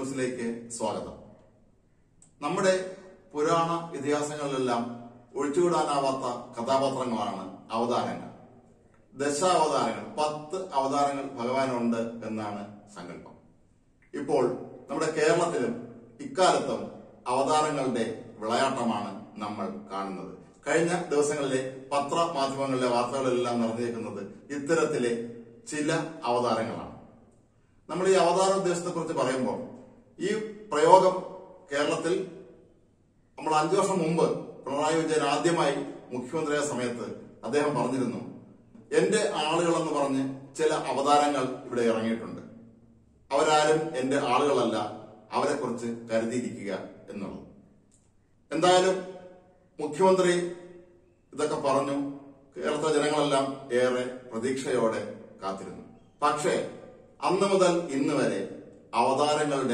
ന്യൂസിലേക്ക് സ്വാഗതം നമ്മുടെ പുരാണ ഇതിഹാസങ്ങളിലെല്ലാം ഒഴിച്ചുകൂടാനാവാത്ത കഥാപാത്രങ്ങളാണ് അവതാരങ്ങൾ ദശാവതാരങ്ങൾ പത്ത് അവതാരങ്ങൾ ഭഗവാനുണ്ട് എന്നാണ് സങ്കല്പം ഇപ്പോൾ നമ്മുടെ കേരളത്തിലും ഇക്കാലത്തും അവതാരങ്ങളുടെ വിളയാട്ടമാണ് നമ്മൾ കാണുന്നത് കഴിഞ്ഞ ദിവസങ്ങളിലെ പത്രമാധ്യമങ്ങളിലെ വാർത്തകളിലെല്ലാം നടന്നിരിക്കുന്നത് ഇത്തരത്തിലെ ചില അവതാരങ്ങളാണ് നമ്മൾ ഈ അവതാര ഉദ്ദേശത്തെ കുറിച്ച് പറയുമ്പോൾ ഈ പ്രയോഗം കേരളത്തിൽ നമ്മൾ അഞ്ചു വർഷം മുമ്പ് പിണറായി വിജയൻ ആദ്യമായി മുഖ്യമന്ത്രിയായ സമയത്ത് അദ്ദേഹം പറഞ്ഞിരുന്നു എന്റെ ആളുകൾ എന്ന് പറഞ്ഞ് ചില അവതാരങ്ങൾ ഇവിടെ ഇറങ്ങിയിട്ടുണ്ട് അവരാരും എന്റെ ആളുകളല്ല അവരെ കുറിച്ച് കരുതിയിരിക്കുക എന്നുള്ളത് എന്തായാലും മുഖ്യമന്ത്രി ഇതൊക്കെ പറഞ്ഞു കേരളത്തിലെ ജനങ്ങളെല്ലാം ഏറെ പ്രതീക്ഷയോടെ കാത്തിരുന്നു പക്ഷേ അന്ന് മുതൽ ഇന്ന് വരെ അവതാരങ്ങളുടെ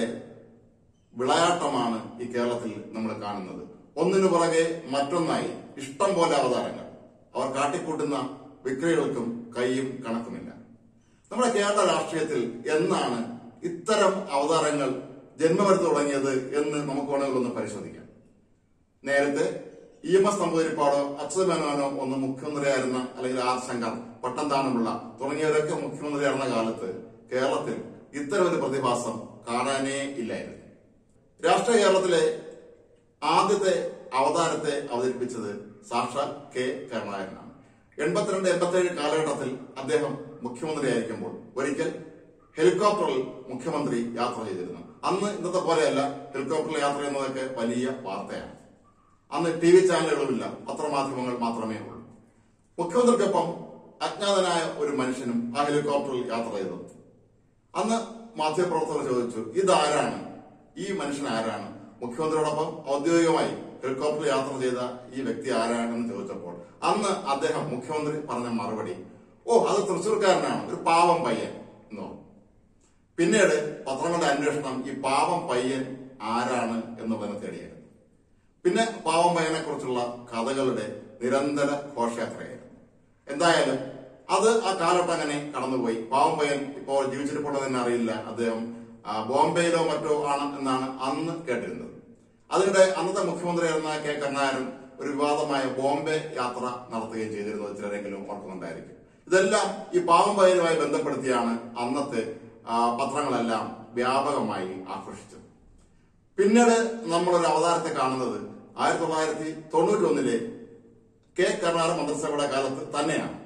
വിളയാട്ടമാണ് ഈ കേരളത്തിൽ നമ്മൾ കാണുന്നത് ഒന്നിനു പുറകെ മറ്റൊന്നായി ഇഷ്ടം പോലെ അവതാരങ്ങൾ അവർ കാട്ടിക്കൂട്ടുന്ന വിക്രികൾക്കും കൈയും കണക്കുമില്ല നമ്മുടെ കേരള രാഷ്ട്രീയത്തിൽ എന്നാണ് ഇത്തരം അവതാരങ്ങൾ ജന്മമെടുത്തു തുടങ്ങിയത് എന്ന് നമുക്ക് വേണമെങ്കിൽ ഒന്ന് പരിശോധിക്കാം നേരത്തെ ഇ എം എസ് നമ്പൂതിരിപ്പാടോ അച്യുത മേനോനോ ഒന്ന് മുഖ്യമന്ത്രിയായിരുന്ന അല്ലെങ്കിൽ ആർ ശങ്കർ പട്ടംതാണുള്ള തുടങ്ങിയവരൊക്കെ മുഖ്യമന്ത്രിയായിരുന്ന കാലത്ത് കേരളത്തിൽ ഇത്തരം ഒരു പ്രതിഭാസം കാണാനേ ഇല്ലായിരുന്നു രാഷ്ട്രീയ കേരളത്തിലെ ആദ്യത്തെ അവതാരത്തെ അവതരിപ്പിച്ചത് സാക്ഷാൽ കെ കരുണാകരനാണ് എൺപത്തിരണ്ട് എൺപത്തേഴ് കാലഘട്ടത്തിൽ അദ്ദേഹം മുഖ്യമന്ത്രിയായിരിക്കുമ്പോൾ ഒരിക്കൽ ഹെലികോപ്റ്ററിൽ മുഖ്യമന്ത്രി യാത്ര ചെയ്തിരുന്നു അന്ന് ഇന്നത്തെ പോലെയല്ല ഹെലികോപ്റ്ററിൽ യാത്ര ചെയ്യുന്നതൊക്കെ വലിയ വാർത്തയാണ് അന്ന് ടി വി ചാനലുകളുമില്ല പത്രമാധ്യമങ്ങൾ മാത്രമേ ഉള്ളൂ മുഖ്യമന്ത്രിക്കൊപ്പം അജ്ഞാതനായ ഒരു മനുഷ്യനും ആ ഹെലികോപ്റ്ററിൽ യാത്ര ചെയ്തു അന്ന് മാധ്യമപ്രവർത്തകർ ചോദിച്ചു ഇതാരാണ് ഈ മനുഷ്യൻ ആരാണ് മുഖ്യമന്ത്രിയോടൊപ്പം ഔദ്യോഗികമായി ഹെലികോപ്റ്ററിൽ യാത്ര ചെയ്ത ഈ വ്യക്തി ആരാണെന്ന് ചോദിച്ചപ്പോൾ അന്ന് അദ്ദേഹം മുഖ്യമന്ത്രി പറഞ്ഞ മറുപടി ഓ അത് തൃശ്ശൂർക്കാരനാണ് ഒരു പാവം പയ്യൻ എന്ന് പറഞ്ഞു പിന്നീട് പത്രങ്ങളുടെ അന്വേഷണം ഈ പാവം പയ്യൻ ആരാണ് എന്നുള്ളതിനെ തേടിയായിരുന്നു പിന്നെ പാവം പയ്യനെ കുറിച്ചുള്ള കഥകളുടെ നിരന്തര ഘോഷയാത്രയായിരുന്നു എന്തായാലും അത് ആ കാലഘട്ടം അങ്ങനെ കടന്നുപോയി പാവം പയ്യൻ ഇപ്പോൾ ജീവിച്ചിരിപ്പുള്ളത് തന്നെ അറിയില്ല അദ്ദേഹം ആ, ബോംബെയിലോ മറ്റോ ആണ് എന്നാണ് അന്ന് കേട്ടിരുന്നത് അതിനിടെ അന്നത്തെ മുഖ്യമന്ത്രിയായിരുന്ന കെ കരുണാകരൻ ഒരു വിവാദമായ ബോംബെ യാത്ര നടത്തുകയും ചെയ്തിരുന്നത് ചിലരെങ്കിലും ഓർക്കുന്നുണ്ടായിരിക്കും ഇതെല്ലാം ഈ പാവം പയ്യനുമായി ബന്ധപ്പെടുത്തിയാണ് അന്നത്തെ ആ, പത്രങ്ങളെല്ലാം വ്യാപകമായി ആഘോഷിച്ചത് പിന്നീട് നമ്മളൊരു അവതാരത്തെ കാണുന്നത് ആയിരത്തി തൊള്ളായിരത്തി തൊണ്ണൂറ്റി ഒന്നിലെ കെ കരുണാകരൻ മന്ത്രിസഭയുടെ കാലത്ത് തന്നെയാണ്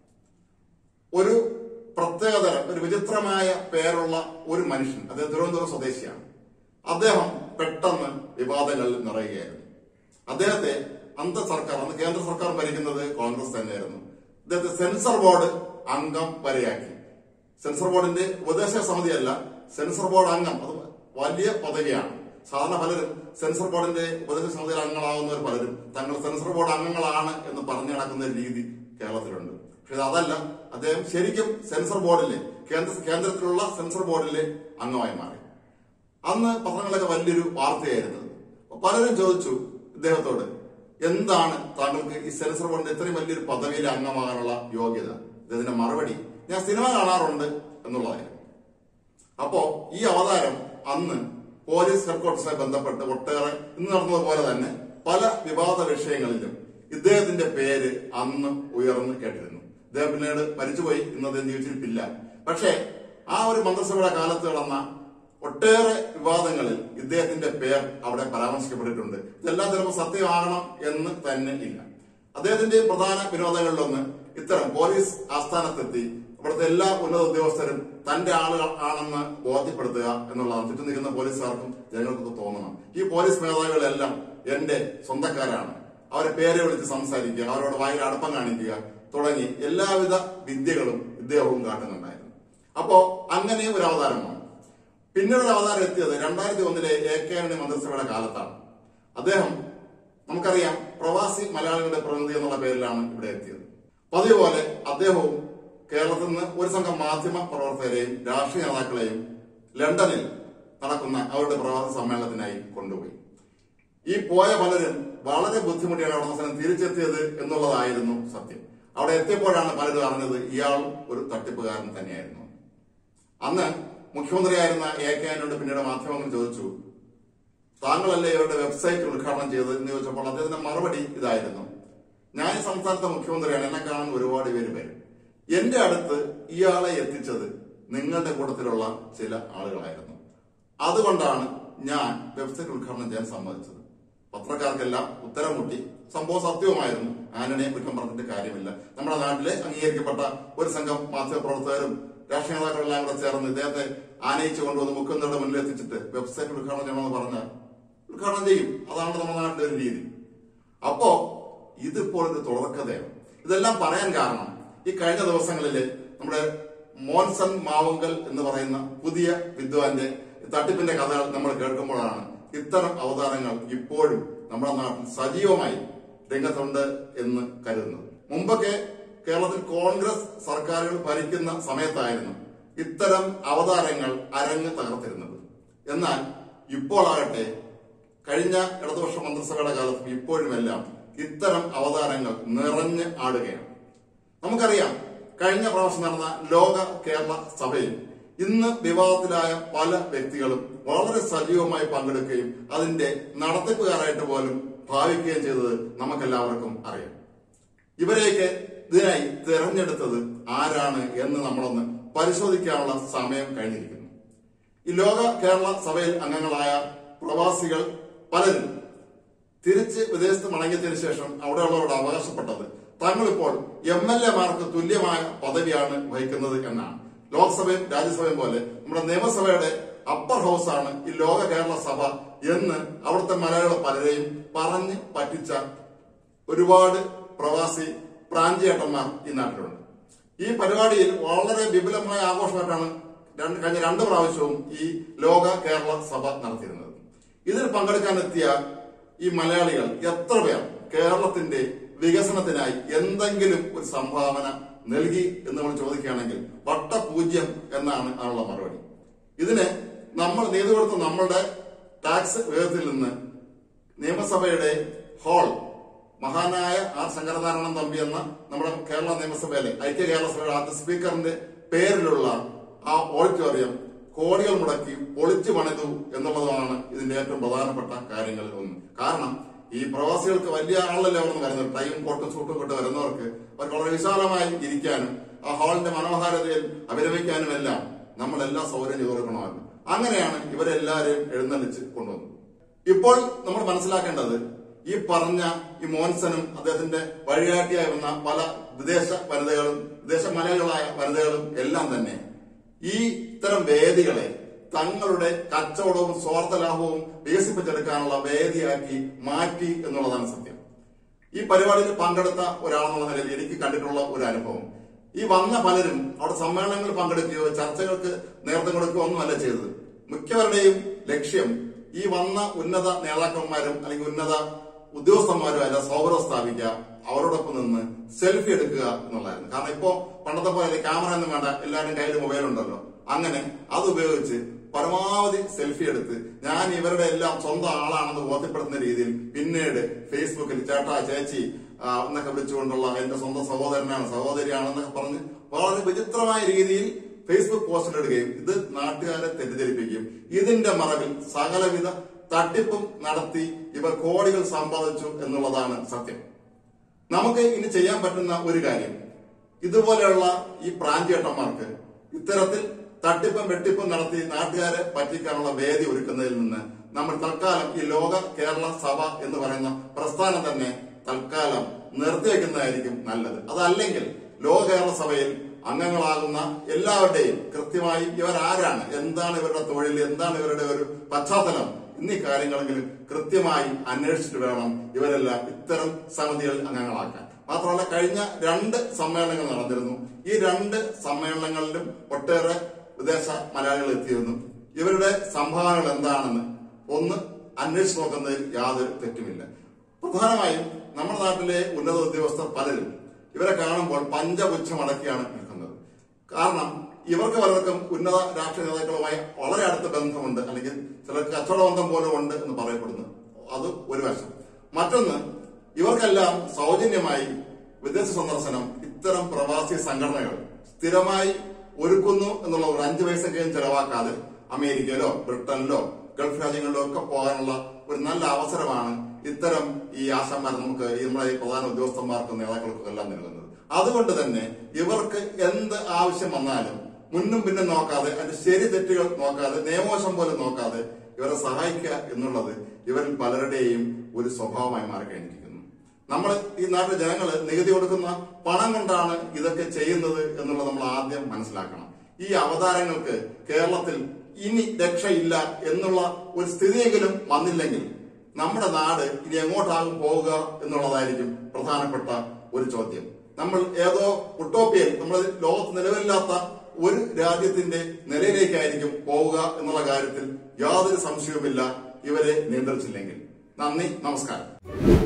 ഒരു പ്രത്യേകതരം ഒരു വിചിത്രമായ പേരുള്ള ഒരു മനുഷ്യൻ അദ്ദേഹം തിരുവനന്തപുരം സ്വദേശിയാണ് അദ്ദേഹം പെട്ടെന്ന് വിവാദങ്ങളിൽ നിറയുകയായിരുന്നു അദ്ദേഹത്തെ അന്ത സർക്കാർ അന്ന് കേന്ദ്ര സർക്കാർ ഭരിക്കുന്നത് കോൺഗ്രസ് തന്നെയായിരുന്നു അദ്ദേഹത്തെ സെൻസർ ബോർഡ് അംഗം വരെയാക്കി സെൻസർ ബോർഡിന്റെ ഉപദേശക സമിതിയല്ല സെൻസർ ബോർഡ് അംഗം അത് വലിയ പദവിയാണ് സാധാരണ പലരും സെൻസർ ബോർഡിന്റെ ഉപദേശക സമിതിയിൽ അംഗങ്ങളാവുന്നവർ പലരും തങ്ങൾ സെൻസർ ബോർഡ് അംഗങ്ങളാണ് എന്ന് പറഞ്ഞു നടക്കുന്ന ഒരു രീതി കേരളത്തിലുണ്ട് പക്ഷെ അതല്ല അദ്ദേഹം ശരിക്കും സെൻസർ ബോർഡിലെ കേന്ദ്ര കേന്ദ്രത്തിലുള്ള സെൻസർ ബോർഡിലെ അംഗമായി മാറി അന്ന് പത്രങ്ങളൊക്കെ വലിയൊരു വാർത്തയായിരുന്നു അപ്പൊ പലരും ചോദിച്ചു ഇദ്ദേഹത്തോട് എന്താണ് താങ്കൾക്ക് ഈ സെൻസർ ബോർഡിന്റെ ഇത്രയും വലിയൊരു പദവിയിലെ അംഗമാകാനുള്ള യോഗ്യത ഇതിന്റെ മറുപടി ഞാൻ സിനിമ കാണാറുണ്ട് എന്നുള്ളതായിരുന്നു അപ്പോ ഈ അവതാരം അന്ന് പോലീസ് ഹെഡ്ക്വാർട്ടേഴ്സുമായി ബന്ധപ്പെട്ട് ഒട്ടേറെ ഇന്ന് നടന്നതുപോലെ തന്നെ പല വിവാദ വിഷയങ്ങളിലും ഇദ്ദേഹത്തിന്റെ പേര് അന്ന് ഉയർന്നു കേട്ടിരുന്നു ഇദ്ദേഹം പിന്നീട് മരിച്ചുപോയി ഇന്ന് അദ്ദേഹം ജീവിച്ചിരിപ്പില്ല പക്ഷേ ആ ഒരു മന്ത്രിസഭയുടെ കാലത്ത് നടന്ന ഒട്ടേറെ വിവാദങ്ങളിൽ ഇദ്ദേഹത്തിന്റെ പേർ അവിടെ പരാമർശിക്കപ്പെട്ടിട്ടുണ്ട് ഇതെല്ലാം ചിലപ്പോൾ സത്യമാകണം എന്ന് തന്നെ ഇല്ല അദ്ദേഹത്തിന്റെ പ്രധാന വിനോദങ്ങളിലൊന്ന് ഇത്തരം പോലീസ് ആസ്ഥാനത്തെത്തി ഇവിടുത്തെ എല്ലാ ഉന്നത ഉദ്യോഗസ്ഥരും തന്റെ ആളുകൾ ആണെന്ന് ബോധ്യപ്പെടുത്തുക എന്നുള്ളതാണ് ചുറ്റും നിൽക്കുന്ന പോലീസുകാർക്കും ജനങ്ങൾക്കൊക്കെ തോന്നണം ഈ പോലീസ് മേധാവികളെല്ലാം എന്റെ സ്വന്തക്കാരാണ് അവരെ പേരെ വിളിച്ച് സംസാരിക്കുക അവരോട് വായിൽ അടുപ്പം കാണിക്കുക തുടങ്ങി എല്ലാവിധ വിദ്യകളും ഇദ്ദേഹവും കാട്ടുന്നുണ്ടായിരുന്നു അപ്പോ അങ്ങനെ ഒരു അവതാരം വന്നു പിന്നീട് ഒരു അവതാരം എത്തിയത് രണ്ടായിരത്തി ഒന്നിലെ എ കെ ആന്റണി മന്ത്രിസഭയുടെ കാലത്താണ് അദ്ദേഹം നമുക്കറിയാം പ്രവാസി മലയാളികളുടെ പ്രതിനിധി എന്നുള്ള പേരിലാണ് ഇവിടെ എത്തിയത് പതിവ് പോലെ അദ്ദേഹവും കേരളത്തിൽ നിന്ന് ഒരു സംഘം മാധ്യമ പ്രവർത്തകരെയും രാഷ്ട്രീയ നേതാക്കളെയും ലണ്ടനിൽ നടക്കുന്ന അവരുടെ പ്രവാസി സമ്മേളനത്തിനായി കൊണ്ടുപോയി ഈ പോയ പലരും വളരെ ബുദ്ധിമുട്ടിയാണ് അവിടെ അവസാനം തിരിച്ചെത്തിയത് എന്നുള്ളതായിരുന്നു സത്യം അവിടെ എത്തിയപ്പോഴാണ് പലരും അറിഞ്ഞത് ഇയാൾ ഒരു തട്ടിപ്പുകാരൻ തന്നെയായിരുന്നു അന്ന് മുഖ്യമന്ത്രിയായിരുന്ന എ കെ ആന്റണിയോട് പിന്നീട് മാധ്യമങ്ങൾ ചോദിച്ചു താങ്കളല്ലേ ഇവരുടെ വെബ്സൈറ്റ് ഉദ്ഘാടനം ചെയ്തത് എന്ന് ചോദിച്ചപ്പോൾ അദ്ദേഹത്തിന്റെ മറുപടി ഇതായിരുന്നു ഞാൻ ഈ സംസ്ഥാനത്തെ മുഖ്യമന്ത്രിയാണ് എന്നെ കാണാൻ ഒരുപാട് പേര് വരും എന്റെ അടുത്ത് ഇയാളെ എത്തിച്ചത് നിങ്ങളുടെ കൂട്ടത്തിലുള്ള ചില ആളുകളായിരുന്നു അതുകൊണ്ടാണ് ഞാൻ വെബ്സൈറ്റ് ഉദ്ഘാടനം ചെയ്യാൻ സമ്മതിച്ചത് പത്രക്കാർക്കെല്ലാം ഉത്തരം മുട്ടി സംഭവം സത്യവുമായിരുന്നു ആന്റണിയെ കുറ്റം പറഞ്ഞിട്ട് കാര്യമില്ല നമ്മുടെ നാട്ടിലെ അംഗീകരിക്കപ്പെട്ട ഒരു സംഘം മാധ്യമപ്രവർത്തകരും രാഷ്ട്രീയ നേതാക്കളെല്ലാം കൂടെ ചേർന്ന് ഇദ്ദേഹത്തെ ആനയിച്ചു കൊണ്ടുവന്ന് മുഖ്യമന്ത്രിയുടെ മുന്നിൽ എത്തിച്ചിട്ട് വെബ്സൈറ്റ് ഉദ്ഘാടനം ചെയ്യണമെന്ന് പറഞ്ഞാൽ ഉദ്ഘാടനം ചെയ്യും അതാണ് നമ്മുടെ നാട്ടിലെ ഒരു രീതി അപ്പോ ഇതിപ്പോൾ ഒരു തുടർക്കഥയാണ് ഇതെല്ലാം പറയാൻ കാരണം ഈ കഴിഞ്ഞ ദിവസങ്ങളില് നമ്മുടെ മോൻസൺ മാവുങ്കൽ എന്ന് പറയുന്ന പുതിയ വിദ്വാന്റെ തട്ടിപ്പിന്റെ കഥകൾ നമ്മൾ കേൾക്കുമ്പോഴാണ് ഇത്തരം അവതാരങ്ങൾ ഇപ്പോഴും നമ്മുടെ നാട്ടിൽ സജീവമായി രംഗത്തുണ്ട് എന്ന് കരുതുന്നത് മുമ്പൊക്കെ കേരളത്തിൽ കോൺഗ്രസ് സർക്കാരുകൾ ഭരിക്കുന്ന സമയത്തായിരുന്നു ഇത്തരം അവതാരങ്ങൾ അരങ്ങ് തകർത്തിരുന്നത് എന്നാൽ ഇപ്പോഴാകട്ടെ കഴിഞ്ഞ ഇടതുപക്ഷ മന്ത്രിസഭയുടെ കാലത്തും ഇപ്പോഴുമെല്ലാം ഇത്തരം അവതാരങ്ങൾ നിറഞ്ഞ് ആടുകയാണ് നമുക്കറിയാം കഴിഞ്ഞ പ്രാവശ്യം നടന്ന ലോക കേരള സഭയിൽ ഇന്ന് വിവാദത്തിലായ പല വ്യക്തികളും വളരെ സജീവമായി പങ്കെടുക്കുകയും അതിന്റെ നടത്തിപ്പുകാരായിട്ട് പോലും ഭാവിക്കുകയും ചെയ്തത് നമുക്കെല്ലാവർക്കും അറിയാം ഇവരെയൊക്കെ ഇതിനായി തിരഞ്ഞെടുത്തത് ആരാണ് എന്ന് നമ്മളൊന്ന് പരിശോധിക്കാനുള്ള സമയം കഴിഞ്ഞിരിക്കുന്നു ഈ ലോക കേരള സഭയിൽ അംഗങ്ങളായ പ്രവാസികൾ പലരും തിരിച്ച് വിദേശത്ത് മടങ്ങിയതിനു ശേഷം അവിടെയുള്ളവരോട് അവകാശപ്പെട്ടത് തങ്ങളിപ്പോൾ എം എൽ എമാർക്ക് തുല്യമായ പദവിയാണ് വഹിക്കുന്നത് എന്നാണ് ലോക്സഭയും രാജ്യസഭയും പോലെ നമ്മുടെ നിയമസഭയുടെ അപ്പർ ഹൗസാണ് ഈ ലോക കേരള സഭ എന്ന് അവിടുത്തെ മലയാളികൾ പലരെയും പറഞ്ഞ് പറ്റിച്ച ഒരുപാട് പ്രവാസി പ്രാഞ്ചിയേട്ടന്മാർ ഈ നാട്ടിലുണ്ട് ഈ പരിപാടിയിൽ വളരെ വിപുലമായ ആഘോഷമായിട്ടാണ് രണ്ട് കഴിഞ്ഞ രണ്ട് പ്രാവശ്യവും ഈ ലോക കേരള സഭ നടത്തിയിരുന്നത് ഇതിൽ പങ്കെടുക്കാനെത്തിയ ഈ മലയാളികൾ എത്ര പേർ കേരളത്തിന്റെ വികസനത്തിനായി എന്തെങ്കിലും ഒരു സംഭാവന നൽകി എന്ന് നമ്മൾ ചോദിക്കുകയാണെങ്കിൽ വട്ടപൂജ്യം എന്നാണ് അതിനുള്ള മറുപടി ഇതിന് നമ്മൾ നീതി കൊടുത്ത നമ്മളുടെ ടാക്സ് വിഹിതത്തിൽ നിന്ന് നിയമസഭയുടെ ഹാൾ മഹാനായ ആർ ശങ്കരനാരായണൻ തമ്പി എന്ന നമ്മുടെ കേരള നിയമസഭയിലെ ഐക്യ കേരള സഭയുടെ ആദ്യ സ്പീക്കറിന്റെ പേരിലുള്ള ആ ഓഡിറ്റോറിയം കോടികൾ മുടക്കി പൊളിച്ചു പണിതു എന്നുള്ളതാണ് ഇതിന്റെ ഏറ്റവും പ്രധാനപ്പെട്ട കാര്യങ്ങളിൽ ഒന്ന് കാരണം ഈ പ്രവാസികൾക്ക് വലിയ ആളല്ലേ അവിടെ നിന്ന് വരുന്നത് ടൈം കോട്ടും സൂട്ടും കൊണ്ട് വരുന്നവർക്ക് അവർക്ക് വളരെ വിശാലമായി ഇരിക്കാനും ആ ഹാളിന്റെ മനോഹാരിതയിൽ അഭിരമിക്കാനും എല്ലാം നമ്മൾ എല്ലാ സൗകര്യം ചെയ്തു കൊടുക്കണമായിരുന്നു അങ്ങനെയാണ് ഇവരെല്ലാരെയും എഴുന്നള്ളിച്ച് കൊണ്ടുവന്നത് ഇപ്പോൾ നമ്മൾ മനസ്സിലാക്കേണ്ടത് ഈ പറഞ്ഞ ഈ മോൻസനും അദ്ദേഹത്തിന്റെ വഴികാട്ടിയായി വന്ന പല വിദേശ വനിതകളും വിദേശ മലയാളികളായ വനിതകളും എല്ലാം തന്നെ ഈ ഇത്തരം വേദികളെ തങ്ങളുടെ കച്ചവടവും സ്വാർത്ഥ ലാഭവും വികസിപ്പിച്ചെടുക്കാനുള്ള വേദിയാക്കി മാറ്റി എന്നുള്ളതാണ് സത്യം ഈ പരിപാടിയിൽ പങ്കെടുത്ത ഒരാളെന്നുള്ള നിലയിൽ എനിക്ക് കണ്ടിട്ടുള്ള ഒരു അനുഭവം ഈ വന്ന പലരും അവിടെ സമ്മേളനങ്ങളിൽ പങ്കെടുക്കുകയോ ചർച്ചകൾക്ക് നേതൃത്വം കൊടുക്കുകയോ ഒന്നുമല്ല ചെയ്തത് മിക്കവരുടെയും ലക്ഷ്യം ഈ വന്ന ഉന്നത നേതാക്കന്മാരും അല്ലെങ്കിൽ ഉന്നത ഉദ്യോഗസ്ഥന്മാരും അല്ല സൗഹൃദം സ്ഥാപിക്കുക അവരോടൊപ്പം നിന്ന് സെൽഫി എടുക്കുക എന്നുള്ളതായിരുന്നു കാരണം ഇപ്പോ പണ്ടത്തെ പോലെ ക്യാമറ ഒന്നും വേണ്ട എല്ലാവരും കയ്യിൽ മൊബൈൽ ഉണ്ടല്ലോ അങ്ങനെ അത് ഉപയോഗിച്ച് പരമാവധി സെൽഫി എടുത്ത് ഞാൻ ഇവരുടെ എല്ലാം സ്വന്തം ആളാണെന്ന് ബോധ്യപ്പെടുത്തുന്ന രീതിയിൽ പിന്നീട് ഫേസ്ബുക്കിൽ ചേട്ടാ ചേച്ചി ആ, എന്നൊക്കെ വിളിച്ചുകൊണ്ടുള്ള എന്റെ സ്വന്തം സഹോദരനാണ് സഹോദരിയാണെന്നൊക്കെ പറഞ്ഞ് വളരെ വിചിത്രമായ രീതിയിൽ ഫേസ്ബുക്ക് പോസ്റ്റിൽ ഇടുകയും ഇത് നാട്ടുകാരെ തെറ്റിദ്ധരിപ്പിക്കുകയും ഇതിന്റെ മറവിൽ സകലവിധ തട്ടിപ്പും നടത്തി ഇവർ കോടികൾ സമ്പാദിച്ചു എന്നുള്ളതാണ് സത്യം നമുക്ക് ഇനി ചെയ്യാൻ പറ്റുന്ന ഒരു കാര്യം ഇതുപോലെയുള്ള ഈ പ്രാഞ്ചേട്ടന്മാർക്ക് ഇത്തരത്തിൽ തട്ടിപ്പും വെട്ടിപ്പും നടത്തി നാട്ടുകാരെ പറ്റിക്കാനുള്ള വേദി ഒരുക്കുന്നതിൽ നിന്ന് നമ്മൾ തൽക്കാലം ഈ ലോക കേരള സഭ എന്ന് പറയുന്ന പ്രസ്ഥാനം തന്നെ തൽക്കാലം നിർത്തിവെക്കുന്നതായിരിക്കും നല്ലത് അതല്ലെങ്കിൽ ലോക കേരള സഭയിൽ അംഗങ്ങളാകുന്ന എല്ലാവരുടെയും കൃത്യമായി ഇവർ ആരാണ് എന്താണ് ഇവരുടെ തൊഴിൽ എന്താണ് ഇവരുടെ ഒരു പശ്ചാത്തലം എന്നീ കാര്യങ്ങളെങ്കിലും കൃത്യമായി അന്വേഷിച്ചിട്ട് വേണം ഇവരെല്ലാം ഇത്തരം സമിതികളിൽ അംഗങ്ങളാക്കാൻ മാത്രമല്ല കഴിഞ്ഞ രണ്ട് സമ്മേളനങ്ങൾ നടന്നിരുന്നു ഈ രണ്ട് സമ്മേളനങ്ങളിലും ഒട്ടേറെ വിദേശ മലയാളികൾ എത്തിയിരുന്നു ഇവരുടെ സംഭാവനകൾ എന്താണെന്ന് ഒന്ന് അന്വേഷിച്ച് നോക്കുന്നതിൽ യാതൊരു തെറ്റുമില്ല പ്രധാനമായും നമ്മുടെ നാട്ടിലെ ഉന്നത ഉദ്യോഗസ്ഥർ പലരും ഇവരെ കാണുമ്പോൾ പഞ്ചപുച്ഛം അടക്കിയാണ് നിൽക്കുന്നത് കാരണം ഇവർക്ക് പലർക്കും ഉന്നത രാഷ്ട്രീയ നേതാക്കളുമായി വളരെ അടുത്ത ബന്ധമുണ്ട് അല്ലെങ്കിൽ ചിലർക്ക് കച്ചവട ബന്ധം പോലും ഉണ്ട് എന്ന് പറയപ്പെടുന്നു അത് ഒരു വശം മറ്റൊന്ന് ഇവർക്കെല്ലാം സൗജന്യമായി വിദേശ സന്ദർശനം ഇത്തരം പ്രവാസി സംഘടനകൾ സ്ഥിരമായി ഒരുക്കുന്നു എന്നുള്ള ഒരു അഞ്ചു പൈസക്കെയും ചെലവാക്കാതെ അമേരിക്കയിലോ ബ്രിട്ടനിലോ ഗൾഫ് രാജ്യങ്ങളിലോ ഒക്കെ പോകാനുള്ള ഒരു നല്ല അവസരമാണ് ഇത്തരം ഈ ആശാന്മാർ നമുക്ക് ഈ നമ്മുടെ ഈ പ്രധാന ഉദ്യോഗസ്ഥന്മാർക്കും നേതാക്കൾക്കും എല്ലാം നൽകുന്നത് അതുകൊണ്ട് തന്നെ ഇവർക്ക് എന്ത് ആവശ്യം വന്നാലും മുന്നും പിന്നും നോക്കാതെ അതിന്റെ ശരി തെറ്റുകൾ നോക്കാതെ നിയമവശം പോലും നോക്കാതെ ഇവരെ സഹായിക്കുക എന്നുള്ളത് ഇവരിൽ പലരുടെയും ഒരു സ്വഭാവമായി മാറിക്കഴിഞ്ഞിരിക്കുന്നു നമ്മൾ ഈ നാട്ടിലെ ജനങ്ങൾ നികുതി കൊടുക്കുന്ന പണം കൊണ്ടാണ് ഇതൊക്കെ ചെയ്യുന്നത് എന്നുള്ളത് നമ്മൾ ആദ്യം മനസ്സിലാക്കണം ഈ അവതാരങ്ങൾക്ക് കേരളത്തിൽ ഇനി രക്ഷയില്ല എന്നുള്ള ഒരു സ്ഥിതിയെങ്കിലും വന്നില്ലെങ്കിൽ നമ്മുടെ നാട് ഇനി എങ്ങോട്ടാകും പോവുക എന്നുള്ളതായിരിക്കും പ്രധാനപ്പെട്ട ഒരു ചോദ്യം നമ്മൾ ഏതോ ഉട്ടോപ്പിയൻ നമ്മുടെ ലോകത്ത് നിലവിലില്ലാത്ത ഒരു രാജ്യത്തിന്റെ നിലയിലേക്കായിരിക്കും പോവുക എന്നുള്ള കാര്യത്തിൽ യാതൊരു സംശയവുമില്ല ഇവരെ നിയന്ത്രിച്ചില്ലെങ്കിൽ നന്ദി നമസ്കാരം